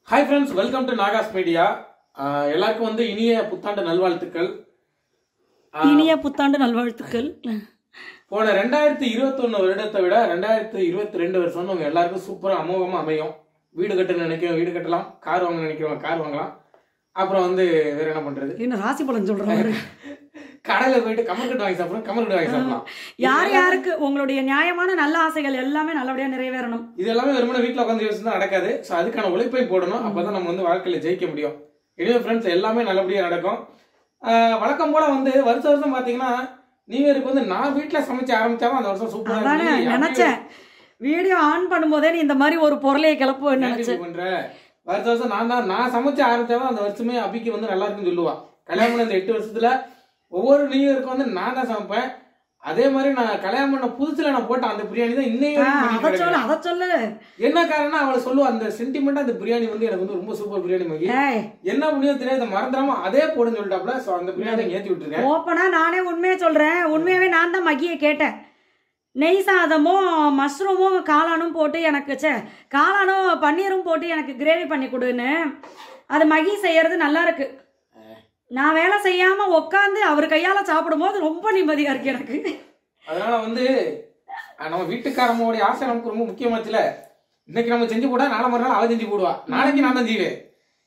Hi friends welcome to Nagas media எல்லாருக்கும் வந்து இனிய புத்தாண்டு நல்வாழ்த்துக்கள் ஆஹ், இனிய புத்தாண்டு நல்வாழ்த்துக்கள் போன ரெண்டாயிரத்தி இருபத்தொன்னு வருடத்தை விட ரெண்டாயிரத்தி இருபத்தி ரெண்டு வருஷம் உங்க எல்லாருக்கும் சூப்பரா அமோகமா அமையும் வீடு கட்ட நினைக்கிறோம் வீடு கட்டலாம் கார் வாங்க நினைக்கிறோம் கார் வாங்கலாம் அப்புறம் வந்து வேற என்ன பண்றது என்ன ராசி பலன் சொல்றாரு கடையில போயிட்டு கமல் கட்டு வாங்கி சாப்பிடலாம் கமல் கட்டு வாங்கி சாப்பிடலாம் யார் யாருக்கு உங்களுடைய நியாயமான நல்ல ஆசைகள் எல்லாமே நல்லபடியா நிறைவேறணும் இது எல்லாமே வெறுமனே வீட்டில் உட்காந்து யோசிச்சு தான் நடக்காது ஸோ அதுக்கான உழைப்பை போடணும் அப்பதான் நம்ம வந்து வாழ்க்கையில ஜெயிக்க முடியும் எனவே ஃப்ரெண்ட்ஸ் எல்லாமே நல்லபடியா நடக்கும் ஆஹ் வழக்கம் போல வந்து வருஷம் வருஷம் பாத்தீங்கன்னா நியூ இயருக்கு வந்து நான் வீட்ல சமைச்சு ஆரம்பிச்சாதான் அந்த வருஷம் சூப்பரா அதானே நினைச்சேன் வீடியோ ஆன் பண்ணும்போதே நீ இந்த மாதிரி ஒரு பொருளையை கிளப்புவேன்னு நினைச்சேன் பண்ற வருஷம் வருஷம் நான் தான் நான் சமைச்சு ஆரம்பிச்சாதான் அந்த வருஷமே அபிக்கு வந்து நல்லா இருக்குன்னு சொல்லுவா கல்யாணம் பண்ண இந்த எட்டு வருஷத்துல ஒவ்வொரு நியூ இயருக்கு வந்து நான் தான் சமைப்பேன் அதே மாதிரி நான் கல்யாணம் பண்ண புதுசுல நான் போட்ட அந்த பிரியாணி தான் இன்னைக்கு ஆ, வரைக்கும் அத பண்ணிட்டு சொல்லு இருக்கேன். அத சொல்லு என்ன காரணம் அவளை சொல்லுவா அந்த சென்டிமெண்டா அந்த பிரியாணி வந்து எனக்கு வந்து ரொம்ப சூப்பர் பிரியாணி மகி ஏய் என்ன முடியோ தெரியாது மறந்துடாம அதே போடுன்னு சொல்லிட்டாப்ல சோ அந்த பிரியாணி ஏத்தி விட்டுருக்கேன் ஓப்பனா நானே உண்மையை சொல்றேன் உண்மையாவே நான் தான் மகியை கேட்டேன் நெய் சாதமும் மஷ்ரூமும் காளானும் போட்டு எனக்கு ச்சே காளானும் பன்னீரும் போட்டு எனக்கு கிரேவி பண்ணி கொடுன்னு அது மகி செய்யறது நல்லா இருக்கு நான் வேலை செய்யாம உட்காந்து அவர் கையால சாப்பிடும்போது ரொம்ப நிம்மதியா இருக்கு எனக்கு அதனால வந்து அஹ், நம்ம வீட்டுக்காரம்மோடைய ஆசை நமக்கு ரொம்ப முக்கியமாச்சுல இன்னைக்கு நம்ம செஞ்சு போட்டா நாளை மறுநாள் அவ செஞ்சு போடுவா நாளைக்கு நான் தான் செய்வேன்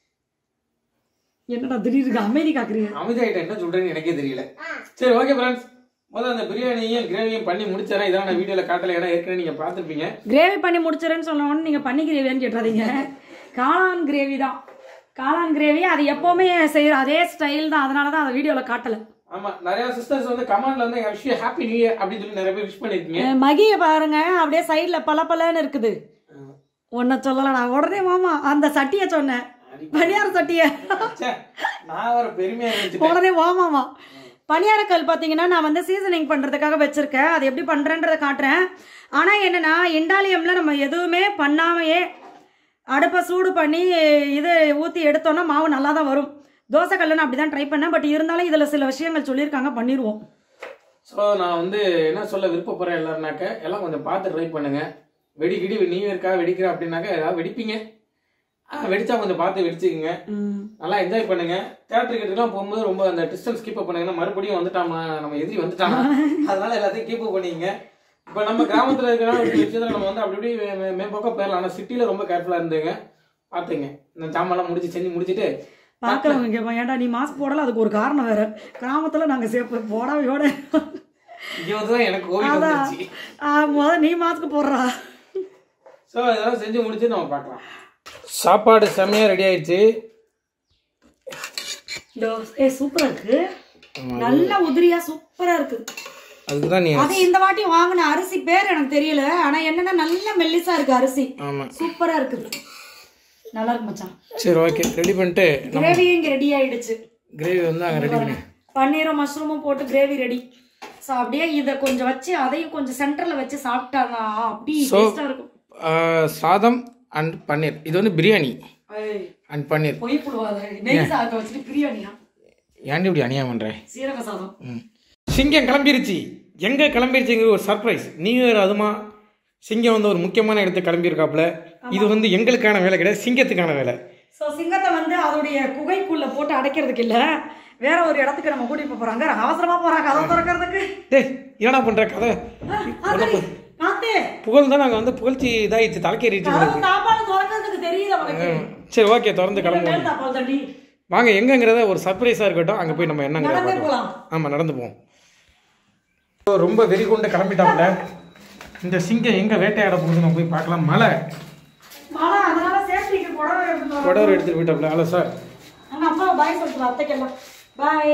என்னடா திடீர்னு அமைதி காக்குறீங்க அமைதியாயிட்ட என்ன சொல்றேன்னு எனக்கே தெரியல சரி ஓகே ஃப்ரெண்ட்ஸ் முதல்ல அந்த பிரியாணியும் கிரேவியும் பண்ணி முடிச்சிடறேன் இதான் நான் வீடியோல காட்டல ஏன்னா ஏற்கனவே நீங்க பார்த்திருப்பீங்க கிரேவி பண்ணி முடிச்சிடறேன்னு சொன்னோன்னு நீங்க பண்ணி கிரேவியான்னு கேட்டுறாதீங்க காளான் கிரேவி தான் காளான் கிரேவி அது எப்பவுமே செய்யற அதே ஸ்டைல் தான் அதனால தான் அதை வீடியோல காட்டல ஆமா நிறைய சிஸ்டர்ஸ் வந்து கமெண்ட்ல வந்து விஷயம் ஹாப்பி நியூ இயர் அப்படின்னு சொல்லி நிறைய பேர் விஷ் பண்ணிருக்கீங்க அஹ் மகிய பாருங்க அப்படியே சைடுல பல பலன்னு இருக்குது உன்னை சொல்லல நான் உடனே மாமா அந்த சட்டியை சொன்னேன் பனியார சட்டிய ச்சே, நான் ஒரு பெருமையா நினைச்சிட்டேன் உடனே வாமாமா பனியாரக்கல் பார்த்தீங்கன்னா நான் வந்து சீசனிங் பண்ணுறதுக்காக வச்சுருக்கேன் அது எப்படி பண்ணுறேன்றதை காட்டுறேன் ஆனால் என்னன்னா இண்டாலியமில் நம்ம எதுவுமே பண்ணாமையே அடுப்பை சூடு பண்ணி இது ஊற்றி எடுத்தோன்னா மாவு நல்லா தான் வரும் தோசை கல்லுன்னு அப்படி தான் ட்ரை பண்ணேன் பட் இருந்தாலும் இதில் சில விஷயங்கள் சொல்லியிருக்காங்க பண்ணிடுவோம் ஸோ நான் வந்து என்ன சொல்ல விருப்பப்படுறேன் எல்லாருனாக்க எல்லாம் கொஞ்சம் பார்த்து ட்ரை பண்ணுங்க வெடி கிடி நியூ இயர்க்கா வெடிக்கிறேன் அப்படின்னாக்க ஏதாவது வெடிப்பீங்க ஆ, வெடிச்சா கொஞ்சம் பார்த்து வெடிச்சுக்கங்க நல்லா என்ஜாய் பண்ணுங்க தேட்டர் கிட்டலாம் போகும்போது ரொம்ப அந்த டிஸ்டன்ஸ் கீப் பண்ணுங்கன்னா மறுபடியும் வந்துட்டாமா நம்ம எதிரி வந்துட்டாமா அதனால எல்லாத்தையும் கீப் பண்ணிக்கங்க இப்போ நம்ம கிராமத்தில் இருக்கிற ஒரு விஷயத்துல நம்ம வந்து அப்படி இப்படி மே- மே- மேம்போக்கா போயிடலாம் ஆனால் சிட்டியில் ரொம்ப கேர்ஃபுல்லாக இருந்துங்க பார்த்துங்க இந்த ஜாமான்லாம் முடிச்சு செஞ்சு முடிச்சுட்டு பார்க்குறவங்க ஏன்டா நீ மாஸ்க் போடல அதுக்கு ஒரு காரணம் வேற கிராமத்தில் நாங்கள் சேர்ப்பு போடாமையோட இங்கே வந்து தான் எனக்கு கோவிட் அதான் வந்துருச்சு ஆ, முத நீ மாஸ்க் போடுறா ஸோ இதெல்லாம் செஞ்சு முடிச்சு நம்ம பார்க்கலாம் சாப்பாடு செம்மையாக ரெடி ஆயிடுச்சு இதோ, ஏ சூப்பரா இருக்கு நல்ல உதிரியா சூப்பரா இருக்கு அதுக்கு தான் நீ அது இந்த வாட்டி வாங்கின அரிசி பேர் எனக்கு தெரியல ஆனா என்னன்னா நல்ல மெல்லிசா இருக்கு அரிசி ஆமாம் சூப்பரா இருக்குது நல்லா இருக்கு மச்சான் சரி ஓகே ரெடி பண்ணிட்டு கிரேவியும் இங்க ரெடி ஆயிடுச்சு கிரேவி வந்து அங்கே ரெடி பண்ணி பன்னீரும் மஷ்ரூமும் போட்டு கிரேவி ரெடி ஸோ அப்படியே இதை கொஞ்சம் வச்சு அதையும் கொஞ்சம் சென்டர்ல வச்சு சாப்பிட்டானா அப்படி டேஸ்டா இருக்கும் ஆ, சாதம் அண்ட் பன்னீர் இது வந்து பிரியாணி ஏய், அண்ட் பன்னீர் பொய் போடுவாத நெய் சாதத்தை வச்சுட்டு பிரியாணியா ஏன்டி இப்படி அநியாயம் பண்ணுறேன் சீரக சாதம் ம் சிங்கம் கிளம்பிருச்சு எங்கே கிளம்பிருச்சுங்கிற ஒரு சர்ப்ரைஸ் நியூ இயர் அதுமா சிங்கம் வந்து ஒரு முக்கியமான இடத்துக்கு கிளம்பியிருக்காப்புல இது வந்து எங்களுக்கான வேலை கிடையாது சிங்கத்துக்கான வேலை ஸோ சிங்கத்தை வந்து அதோடைய குகைக்குள்ள போட்டு அடைக்கிறதுக்கு இல்ல வேற ஒரு இடத்துக்கு நம்ம கூட்டிட்டு போப் போறாங்க அவசரமா போறாங்க கதவை திறக்கிறதுக்கு டேய் என்னடா பண்ணுற கதை காத்து புகழ் தான் நாங்கள் வந்து புகழ்ச்சி இதாகிடுச்சு தலைக்கேறிச்சு கதவு தாப்பால் திறக்கிறதுக்கு தெரியுது அவனுக்கு சரி ஓகே திறந்து கிளம்புவோம் மேல் தாப்பால் தண்டி வாங்க எங்கங்கிறத ஒரு சர்ப்ரைஸாக இருக்கட்டும் அங்கே போய் நம்ம என்னங்கிறத நடந்தே பார்க்கலாம் போலாம் ஆமாம் நடந்து போவோம் இப்போ ரொம்ப வெறி கொண்டு கிளம்பிட்டாப்ல இந்த சிங்கம் எங்கே வேட்டையாட போகுது நம்ம போய் பார்க்கலாம் மழை மாமா அதனால சேஃப்டிக்கு புடவை எடுத்துட்டு வரோம் கொடவர் எடுத்துட்டு போயிட்டாப்ல ஹலோ சார் அங்க அப்பா பாய் சொல்லுங்க அத்தைக்கெல்லாம் பாய்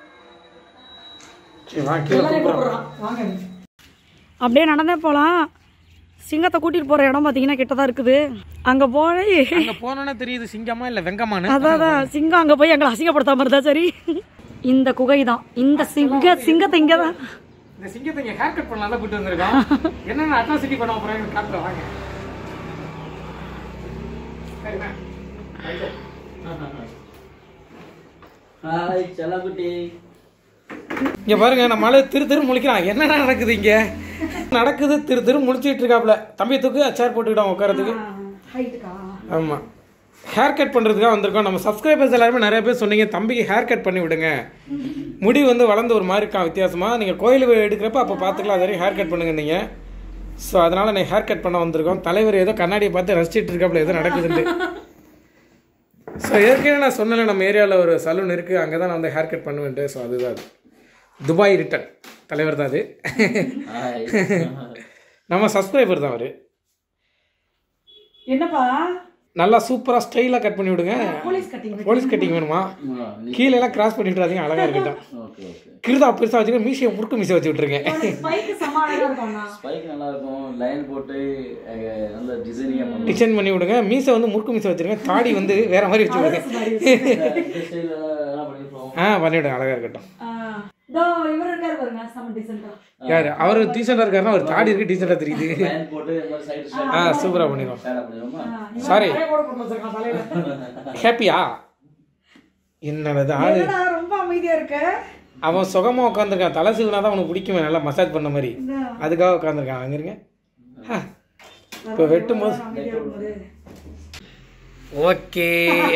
சரி வா கீழே கூப்பிட்றோம் வாங்க அப்படியே நடந்தே போகலாம் சிங்கத்தை கூட்டிட்டு போற இடம் பார்த்தீங்கன்னா கிட்ட தான் இருக்குது அங்க போய் அங்கே போனோன்னே தெரியுது சிங்கமா இல்லை வெங்கமானு அதான் அதான் சிங்கம் அங்க போய் எங்களை அசிங்கப்படுத்தாம இருந்தா சரி இந்த குகை தான் இந்த சிங்க சிங்கத்தை இங்க தான் இந்த சிங்கத்தை இங்கே ஹேர் கட் பண்ணலாம் கூட்டு வந்திருக்கான் என்னென்ன அட்ராசிட்டி பண்ண போகிறேன் காட்டுறேன் வாங்க சரிண்ணா ஹாய் செல்லக்குட்டி இங்க பாருங்க நம்மளால திரு திரு முழிக்கிறான் என்னடா நடக்குது இங்க நடக்குது திரு திரு முழிச்சிட்டு இருக்காப்ல தம்பி தூக்கு சேர் போட்டுக்கிட்டான் உட்காரத்துக்கு ஹைட்டுக்கா ஆமா ஹேர் கட் பண்ணுறதுக்காக வந்திருக்கோம் நம்ம சப்ஸ்கிரைபர்ஸ் எல்லாருமே நிறைய பேர் சொன்னீங்க தம்பிக்கு ஹேர் கட் பண்ணி விடுங்க முடி வந்து வளர்ந்து ஒரு மாதிரி இருக்கான் வித்தியாசமாக நீங்கள் கோயில் எடுக்கிறப்ப அப்போ பார்த்துக்கலாம் அது வரைக்கும் ஹேர் கட் பண்ணுங்க நீங்கள் ஸோ அதனால் நான் ஹேர் கட் பண்ண வந்திருக்கோம் தலைவர் ஏதோ கண்ணாடியை பார்த்து ரசிச்சிட்டு இருக்காப்புல ஏதோ நடக்குதுன்னு ஸோ ஏற்கனவே நான் சொன்னல நம்ம ஏரியாவில் ஒரு சலூன் இருக்குது அங்கே தான் நான் வந்து ஹேர் கட் பண்ணுவேன்ட்டு ஸோ அதுதான் அது துபாய் ரிட்டன் தலைவர் தான் அது நம்ம சப்ஸ்கிரைபர் தான் அவர் என்னப்பா நல்லா சூப்பராக ஸ்டைலாக கட் பண்ணி விடுங்க போலீஸ் கட்டிங் போலீஸ் கட்டிங் வேணுமா கீழே எல்லாம் கிராஸ் பண்ணி விட்றாதீங்க அழகாக இருக்கட்டும் ஓகே ஓகே கிருதா பெருசாக வச்சுக்க மீசையை முறுக்கு மீசை வச்சு விட்ருங்க ஸ்பைக்கு செம்ம அழகா இருக்கும்ண்ணா ஸ்பைக் நல்லா இருக்கும் லைன் போட்டு அஹ், நல்ல டிசைனிங்காக பண்ணுவோம் டிசைன் பண்ணி விடுங்க மீசை வந்து முறுக்கு மீசை வச்சிருங்க தாடி வந்து வேற மாதிரி வச்சு விடுங்க இந்த ஸ்டைலில் எல்லாம் பண்ணிருப்போம் ஆ பண்ணிவிடுங்க அழகாக இருக்கட்டும் இதோ இவர் இருக்காரு பாருங்க செம்ம டீசெண்டா யார் அவர் டீசெண்டாக இருக்காருன்னா அவர் தாடி இருக்கு டீசெண்டாக தெரியுது லைன் போட்டு இந்த மாதிரி சைடு ஆ சூப்பராக பண்ணிடுவோம் ஸ்டைலாக பண்ணிடுவோமா சாரி கூட போட்டு வச்சிருக்கான் தலையில ஹாப்பியா என்னது ஆளு என்னடா ரொம்ப அமைதியா இருக்க அவன் சுகமாக உட்காந்துருக்கான் தலை சீவுனா தான் அவனுக்கு பிடிக்குமே நல்லா மசாஜ் பண்ண மாதிரி இந்த அதுக்காக உட்காந்துருக்கான் அங்கே இருங்க இப்போ வெட்டும் போது அமைதியா இருக்கும்போது ஓகே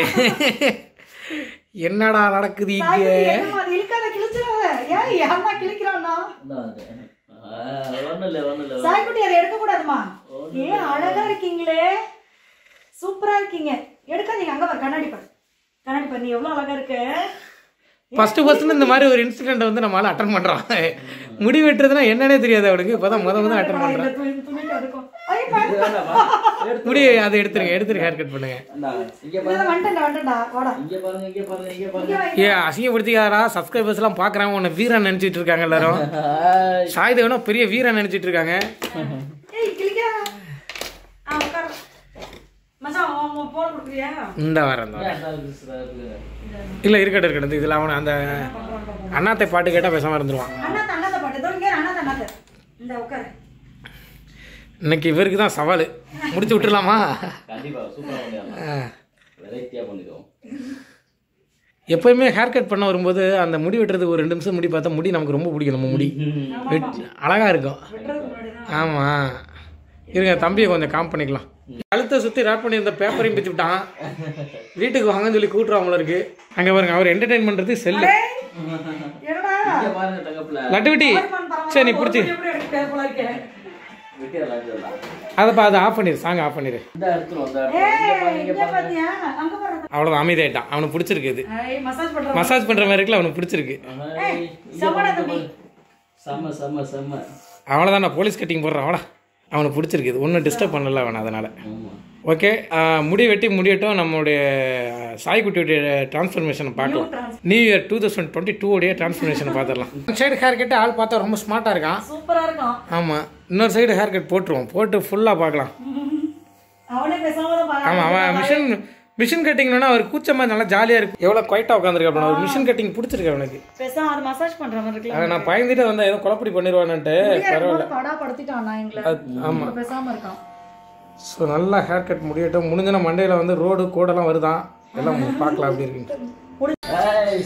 என்னடா நடக்குது இங்க என்னம்மா, அது இழுக்காத கிழிச்சிடாத ஏன் யாருன்னா கிழிக்கிறான்னா ஒன்றும் இல்லை ஒன்றும் இல்லை சாய்க்குட்டி அதை எடுக்க கூடாதுமா ஏன் அழகா இருக்கீங்களே சூப்பரா இருக்கீங்க எடுக்காதீங்க அங்க பாரு கண்ணாடி பாரு கண்ணாடி பாரு நீ எவ்வளவு அழகா இருக்க ஃபர்ஸ்ட் ஃபர்ஸ்ட் இந்த மாதிரி ஒரு இன்சிடென்ட் வந்து நம்மளால அட்டன் பண்றோம் முடி வெட்டுறதுனா என்னன்னே தெரியாது அவனுக்கு இப்பதான் முத முத அட்டன் இந்த பண்றேன் துணி- துணிக்கு அதுக்கும் ஐயோ, பாரு. முடி அதை எடுத்துருங்க எடுத்துருங்க ஹேர் கட் பண்ணுங்க இங்கே இதை வந்துட்டேன்டா வந்துட்டேன்டா வாடா இங்கே பாருங்க இங்கே பாருங்க இங்கே பாருங்க இங்க வா, ஏ அசிங்கப்படுத்திக்காரா சப்ஸ்கிரைபர்ஸ் எல்லாம் பாக்குறாங்க உன்னை வீரன் நினைச்சிட்டு இருக்காங்க எல்லாரும் ஹாய் சாயுதேவனா பெரிய வீரன் நினைச்சிட்டு இருக்காங்க ஏய் கிழிக்கிறாங்க ஆ உட்காரு மச்சான் உன் போன் கொடுக்குறியா இந்த வரேன் இந்த வரேன். நல்லா இருக்கு சார் இல்ல இருக்கட்டும் இருக்கட்டும் இதுல அவன் அந்த அண்ணாத்தை பாட்டு கேட்டா பேசாம இருந்துருவான் அண்ணாத்த அண்ணாத்த பாட்டு இதோ இங்கே அண்ணாத்த அண்ணாத்த இந்த உட்காரு இன்னைக்கு இவருக்கு தான் சவால் முடிச்சு விட்டுலாமா கண்டிப்பாக சூப்பராக பண்ணிடலாம் வெரைட்டியாக பண்ணிடுவோம் எப்பயுமே ஹேர் கட் பண்ண வரும்போது அந்த முடி வெட்டுறதுக்கு ஒரு ரெண்டு நிமிஷம் முடி பார்த்தா முடி நமக்கு ரொம்ப பிடிக்கும் நம்ம முடி வெட் அழகா இருக்கும் வெட்டுறதுக்கு முன்னாடி தான் ஆமா இருங்க தம்பியை கொஞ்சம் காம் பண்ணிக்கலாம் கழுத்தை சுற்றி ரேப் பண்ணியிருந்த பேப்பரையும் பிச்சு விட்டான் வீட்டுக்கு வாங்கன்னு சொல்லி கூட்டுருவாங்கள இருக்கு அங்கே பாருங்க அவர் என்டர்டைன் பண்ணுறது செல்லு என்னடா இங்கே பாருங்க தங்கப்பில் லட்டுவிட்டி சரி நீ பிடிச்சி எப்படி எடுக்க போல இருக்கே வெட்டிடலாம் வெட்டிடலாம் அதை பா அதை ஆஃப் பண்ணிடு சாங் ஆஃப் பண்ணிடு இந்த இடத்துல இந்த இடத்துல இங்கே பாருங்க ஏய் இங்கே இங்க பாருங்க பாத்தியா அங்க பாரு அவ்வளோதான் அமைதியாயிட்டான் அவனுக்கு பிடிச்சிருக்கு இது ஏய் மசாஜ் பண்ற மசாஜ் பண்ணுற மாதிரி இருக்குல்ல அவனுக்கு பிடிச்சிருக்கு ஹாய். இங்கே செம்மடா பாருங்க, தம்பி. செம்ம செம்ம செம்ம அவ்வளோதான் நான் போலீஸ் கட்டிங் போடுறேன் அவளா அவனுக்கு பிடிச்சிருக்கு இது ஒன்றும் டிஸ்டர்ப் பண்ணல அவன் அதனால் ஆமாம் ஓகே முடி வெட்டி முடியட்டும் நம்மளுடைய சாய்குட்டியுடைய டிரான்ஸ்ஃபர்மேஷனை பார்க்கலாம் new year two thousand twenty two உடைய டிரான்ஸ்ஃபர்மேஷனை பார்த்துடலாம் சைடு ஹேர் கட்டு ஆள் பார்த்தா ரொம்ப ஸ்மார்ட்டாக இருக்கான் சூப்பரா இருக்கும் ஆமாம் இன்னொரு சைடு ஹேர் கட் போட்டுருவோம் போட்டு ஃபுல்லாக பார்க்கலாம் அவனே பேசாம தான் பாக்க ஆமாம் அவன் மிஷின் மிஷின் கட்டிங்னா அவர் கூச்சமாக நல்லா ஜாலியாக இருக்கு எவ்வளோ குவைட்டாக உட்காந்துருக்கு ஒரு மிஷின் கட்டிங் பிடிச்சிருக்கு அவனுக்கு பேசாம அது மசாஜ் பண்ற மாதிரி இருக்குல்ல அதை நான் பயந்துட்டு வந்தேன் ஏதோ குழப்படி பண்ணிடுவானுன்ட்டு பரவாயில்ல படா படுத்திட்டான் நான் எங்களை ஆமாம் இப்ப பேசாம இருக்கான் ஸோ நல்லா ஹேர் கட் முடியட்டும் முடிஞ்சனா மண்டையில் வந்து ரோடு கோடெல்லாம் வருதான் எல்லாம் பார்க்கலாம் அப்படி இருக்குன்ட்டு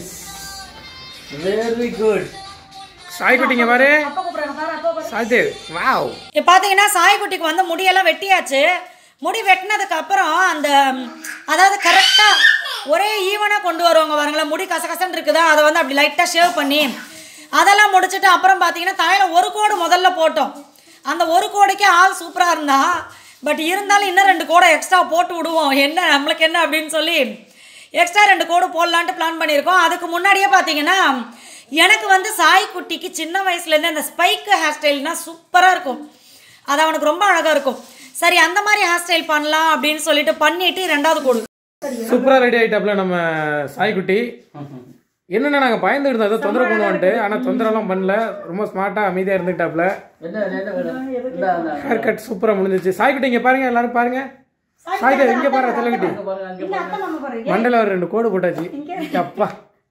வெரி குட் சாய்குட்டிங்க பாரு அப்பா கூப்பிடுறாங்க பாரு அப்பா பாரு சாய்தே வாவ் இப்போ பார்த்தீங்கன்னா சாய்க்குட்டிக்கு வந்து முடியெல்லாம் வெட்டியாச்சு முடி வெட்டினதுக்கு அப்புறம் அந்த ம், அதாவது கரெக்டாக ஒரே ஈவனாக கொண்டு வருவாங்க பாருங்களேன் முடி கசகசன்னு இருக்குதா அதை வந்து அப்படி லைட்டாக ஷேவ் பண்ணி அதெல்லாம் முடிச்சுட்டு அப்புறம் பார்த்தீங்கன்னா தலையில் ஒரு கோடு முதல்ல போட்டோம் அந்த ஒரு கோடுக்கே ஆள் சூப்பராக இருந்தா பட் இருந்தாலும் இன்னும் ரெண்டு கோடை எக்ஸ்ட்ரா போட்டு விடுவோம் என்ன நம்மளுக்கு என்ன அப்படின்னு சொல்லி எக்ஸ்ட்ரா ரெண்டு கோடு போடலான்ட்டு பிளான் பண்ணியிருக்கோம் அதுக்கு முன்னாடியே பார்த்தீங்கன்னா எனக்கு வந்து சாய்க்குட்டிக்கு சின்ன வயசுலேருந்து அந்த ஸ்பைக்கு ஹேர் ஸ்டைல்னால் சூப்பராக இருக்கும் அது அவனுக்கு ரொம்ப அழகாக இருக்கும் சரி அந்த மாதிரி ஹேர் ஸ்டைல் பண்ணலாம் அப்படின்னு சொல்லிட்டு பண்ணிட்டு ரெண்டாவது கோடு சூப்பராக ரெடி ஆயிட்டாப்ல நம்ம சாய்குட்டி என்னென்ன நாங்கள் பயந்துட்டு இருந்தோம் ஏதோ தொந்தரவு பண்ணுவான்ட்டு ஆனால் தொந்தரவுலாம் பண்ணல ரொம்ப ஸ்மார்ட்டாக அமைதியாக இருந்துக்கிட்டாப்ல என்ன என்ன வேணும் இந்த அந்த ஹேர் கட் சூப்பராக முடிஞ்சிச்சு சாய்குட்டி இங்கே பாருங்க எல்லாரும் பாருங்க சாய்தே இங்கே பாருங்க தலைக்குட்டி அங்க பாருங்க அங்க இல்லை அத்தை மாமா பாரு மண்டல ஒரு ரெண்டு கோடு போட்டாச்சு அப்பா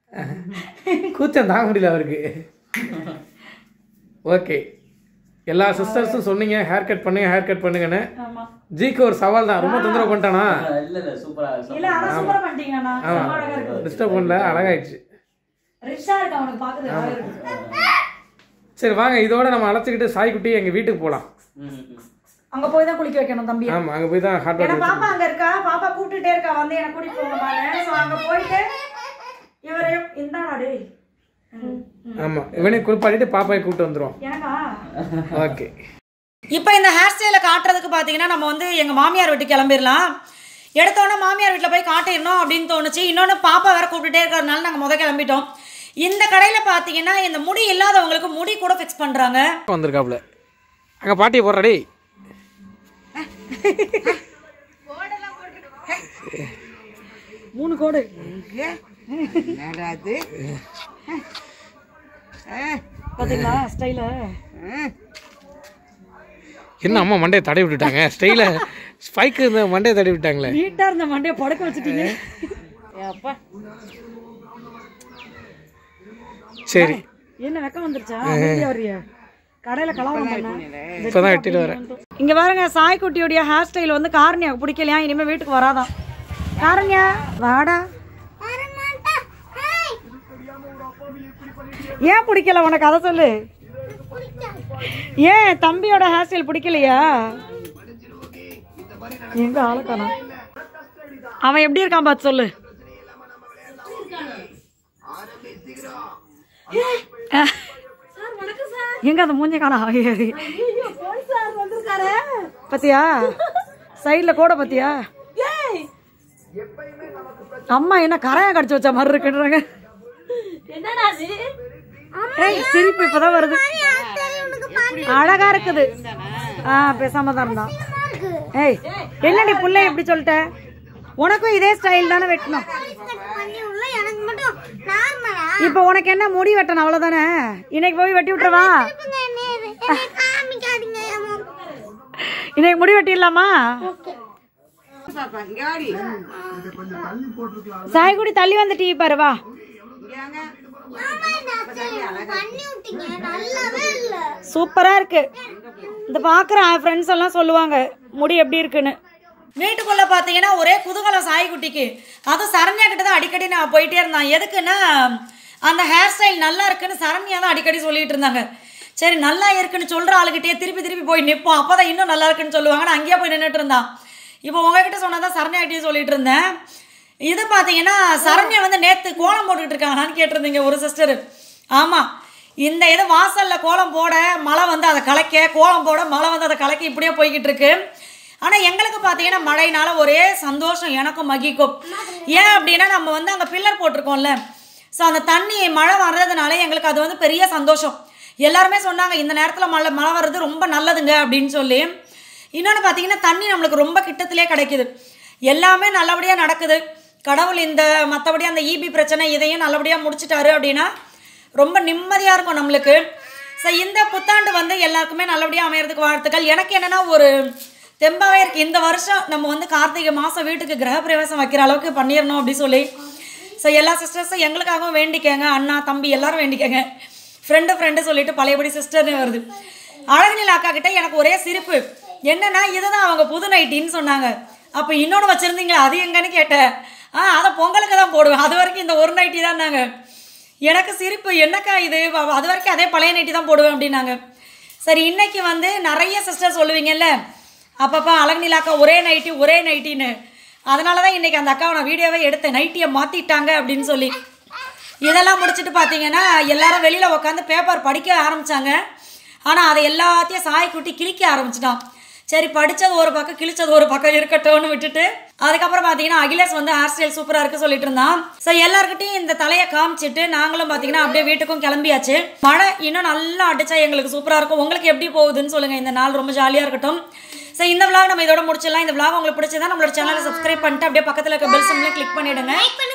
கூச்சம் தாங்க முடியல அவருக்கு ஓகே எல்லா சிஸ்டர்ஸும் சொன்னீங்க ஹேர் கட் பண்ணுங்க ஹேர் கட் பண்ணுங்கன்னு ஆமாம் ஜிக்கு ஒரு சவால் தான் ரொம்ப தொந்தரவு பண்ணிட்டானா இல்ல இல்ல சூப்பரா இல்லை ஆனால் சூப்பராக பண்ணிட்டீங்கண்ணா ரொம்ப அழகாக இருக்கு டிஸ்டர்ப் பண்ணல அழகாயிடுச்சு ரிச்சா இருக்கு அவனுக்கு பார்க்குறது அழகாக இருக்கு சரி வாங்க இதோட நம்ம அழைச்சிக்கிட்டு சாய்க்குட்டி எங்கள் வீட்டுக்கு போகலாம் ம், ம். அங்க போய் தான் குளிக்க வைக்கணும் தம்பி ஆமா அங்க போய் தான் ஹாட் ஏன்னா வாட்டர் பாப்பா அங்க இருக்கா பாப்பா கூப்பிட்டுட்டே இருக்கா வந்து என்ன கூட்டிட்டு போங்கம்மான்னு ஸோ அங்க போயிட்டு இவரையும் இந்தாடா டேய் ம், ம். ஆமா இவனே குளிப்பாட்டிட்டு பாப்பாயை கூப்பிட்டு வந்துருவோம் எனக்கா ஓகே இப்போ இந்த ஹேர் ஸ்டைலை காட்டுறதுக்கு பார்த்தீங்கன்னா நம்ம வந்து எங்கள் மாமியார் வீட்டுக்கு கிளம்பிடலாம் எடுத்தோன்னே மாமியார் வீட்டில் போய் காட்டிடணும் அப்படின்னு தோணுச்சு இன்னொன்று பாப்பா வேற கூப்பிட்டுட்டே இருக்கிறதுனால நாங்கள் முத கிளம்பிட்டோம் இந்த கடையில் பார்த்தீங்கன்னா இந்த முடி இல்லாதவங்களுக்கு முடி கூட ஃபிக்ஸ் பண்ணுறாங்க வந்திருக்காப்புல அங்க பாட்டியை போடுறா டேய் மூணு கோடு என்னடாது பார்த்தீங்களா ஸ்டைலு என்ன அம்மா மண்டையை தடவி விட்டுட்டாங்க ஸ்டைல ஸ்பைக்கு இந்த மண்டையை தடவி விட்டாங்களே நீட்டாக இருந்த மண்டையை படுக்க வச்சுட்டீங்க அப்பா சரி என்ன வெக்கம் வந்துருச்சா அமைதியா வர்றியா கடையில் கலவரம் பண்ண இப்பதான் வெட்டிட்டு வரேன் இங்க பாருங்க சாய்க்குட்டியோடைய ஹேர் ஸ்டைல் வந்து காரணியாவுக்கு பிடிக்கலையா இனிமே வீட்டுக்கு வராதான் காரணியா வாடா ஏன் பிடிக்கல உனக்கு அதை சொல்லு ஏன் தம்பியோட ஹேர் ஸ்டைல் பிடிக்கலையா எங்க ஆளக்கானா அவன் எப்படி இருக்கான் பார்த்து சொல்லு எங்க அந்த மூஞ்ச காணா பத்தியா சைடுல கூட பத்தியா அம்மா என்ன கரையா கடிச்சு வச்ச மாதிரி இருக்குன்றாங்க ஏய் சிரிப்பு இப்பதான் வருது அழகா இருக்குது ஆ பேசாம தான் இருந்தான் ஏய் என்னடி புள்ள எப்படி சொல்லிட்ட உனக்கும் இதே ஸ்டைல் தானே வெட்டணும் எனக்கு மட்டும் நார்மலா இப்போ உனக்கு என்ன முடி வெட்டணும் அவ்வளவுதானே இன்னைக்கு போய் வெட்டி விட்டுறவா காமிக்காதீங்க இன்னைக்கு முடி வெட்டிடலாமா பாப்பா இங்க வாடி சாய்குடி தள்ளி வந்து டிவி பாரு வா பண்ணி விட்டீங்க நல்லாவே இல்ல சூப்பரா இருக்கு இந்த பாக்குற ஃப்ரெண்ட்ஸ் எல்லாம் சொல்லுவாங்க முடி எப்படி இருக்குன்னு வீட்டுக்குள்ள பாத்தீங்கன்னா ஒரே குதூகலம் சாய்குட்டிக்கு அதுவும் சரண்யா கிட்ட தான் அடிக்கடி நான் போயிட்டே இருந்தேன் எதுக்குன்னா அந்த ஹேர் ஸ்டைல் நல்லா இருக்குன்னு சரண்யா தான் அடிக்கடி சொல்லிட்டு இருந்தாங்க சரி நல்லா இருக்குன்னு சொல்ற ஆளுகிட்டயே திருப்பி திருப்பி போய் நிற்போம் அப்பதான் இன்னும் நல்லா இருக்குன்னு சொல்லுவாங்க நான் அங்கேயே போய் நின்றுட்டு இருந்தான் இப்போ உங்ககிட்ட சொன்னதான் சரண்யா கிட்டே சொல்லிட்டு இருந்தேன் இது பார்த்தீங்கன்னா சரண்யா வந்து நேற்று கோலம் போட்டுக்கிட்டு இருக்காங்களான்னு கேட்டிருந்தீங்க ஒரு சிஸ்டர் ஆமாம் இந்த இது வாசலில் கோலம் போட மழை வந்து அதை கலைக்க கோலம் போட மழை வந்து அதை கலைக்க இப்படியே போய்கிட்டு இருக்கு ஆனால் எங்களுக்கு பார்த்தீங்கன்னா மழைனால ஒரே சந்தோஷம் எனக்கும் மகிக்கும் ஏன் அப்படின்னா நம்ம வந்து அங்கே பில்லர் போட்டிருக்கோம்ல ஸோ அந்த தண்ணி மழை வர்றதுனால எங்களுக்கு அது வந்து பெரிய சந்தோஷம் எல்லாருமே சொன்னாங்க இந்த நேரத்தில் மழை மழை வர்றது ரொம்ப நல்லதுங்க அப்படின்னு சொல்லி இன்னொன்று பார்த்தீங்கன்னா தண்ணி நம்மளுக்கு ரொம்ப கிட்டத்திலே கிடைக்குது எல்லாமே நல்லபடியாக நடக்குது கடவுள் இந்த மற்றபடி அந்த ஈபி பிரச்சனை இதையும் நல்லபடியாக முடிச்சிட்டாரு அப்படின்னா ரொம்ப நிம்மதியாக இருக்கும் நம்மளுக்கு ஸோ இந்த புத்தாண்டு வந்து எல்லாருக்குமே நல்லபடியாக அமையறதுக்கு வாழ்த்துக்கள் எனக்கு என்னென்னா ஒரு தெம்பாவே இருக்குது இந்த வருஷம் நம்ம வந்து கார்த்திகை மாதம் வீட்டுக்கு கிரகப்பிரவேசம் வைக்கிற அளவுக்கு பண்ணிடணும் அப்படி சொல்லி ஸோ எல்லா சிஸ்டர்ஸும் எங்களுக்காகவும் வேண்டிக்கங்க அண்ணா தம்பி எல்லாரும் வேண்டிக்கங்க ஃப்ரெண்டு ஃப்ரெண்டு சொல்லிட்டு பழையபடி சிஸ்டர்னு வருது அழகுநில அக்கா கிட்ட எனக்கு ஒரே சிரிப்பு என்னன்னா இதுதான் அவங்க புது நைட்டின்னு சொன்னாங்க அப்போ இன்னொன்று வச்சுருந்தீங்களா அது எங்கன்னு கேட்டேன் ஆ அதை பொங்கலுக்கு தான் போடுவேன் அது வரைக்கும் இந்த ஒரு நைட்டி தான் நாங்கள் எனக்கு சிரிப்பு என்னக்கா இது வ- அது வரைக்கும் அதே பழைய நைட்டி தான் போடுவேன் அப்படின்னாங்க சரி இன்னைக்கு வந்து நிறைய சிஸ்டர் சொல்லுவீங்கல்ல அப்பப்போ அழகுநிலாக்கா ஒரே நைட்டி ஒரே நைட்டின்னு அதனால தான் இன்னைக்கு அந்த அக்காவை நான் வீடியோவே எடுத்தேன் நைட்டியை மாற்றிட்டாங்க அப்படின்னு சொல்லி இதெல்லாம் முடிச்சுட்டு பார்த்தீங்கன்னா எல்லாரும் வெளியில் உட்காந்து பேப்பர் படிக்க ஆரம்பிச்சாங்க ஆனால் அதை எல்லாத்தையும் சாய் குட்டி கிழிக்க ஆரம்பிச்சிட்டான் சரி படித்தது ஒரு பக்கம் கிழிச்சது ஒரு பக்கம் இருக்கட்டும்னு விட்டுட்டு அதுக்கப்புறம் பார்த்தீங்கன்னா அகிலேஷ் வந்து ஹேர் ஸ்டைல் சூப்பராக இருக்கு சொல்லிட்டு இருந்தான் ஸோ எல்லாருக்கிட்டையும் இந்த தலையை காமிச்சிட்டு நாங்களும் பார்த்தீங்கன்னா அப்படியே வீட்டுக்கும் கிளம்பியாச்சு மழை இன்னும் நல்லா அடிச்சா எங்களுக்கு சூப்பராக இருக்கும் உங்களுக்கு எப்படி போகுதுன்னு சொல்லுங்கள் இந்த நாள் ரொம்ப ஜாலியாக இருக்கட்டும் ஸோ இந்த vlog நம்ம இதோட முடிச்சிடலாம் இந்த vlog உங்களுக்கு பிடிச்சதா நம்மளோட சேனலை சப்ஸ்கிரைப் பண்ணிட்டு அப்படியே பக்கத்தில் இருக்க பெல் சிம்ல கிளிக் பண்ணிடுங்க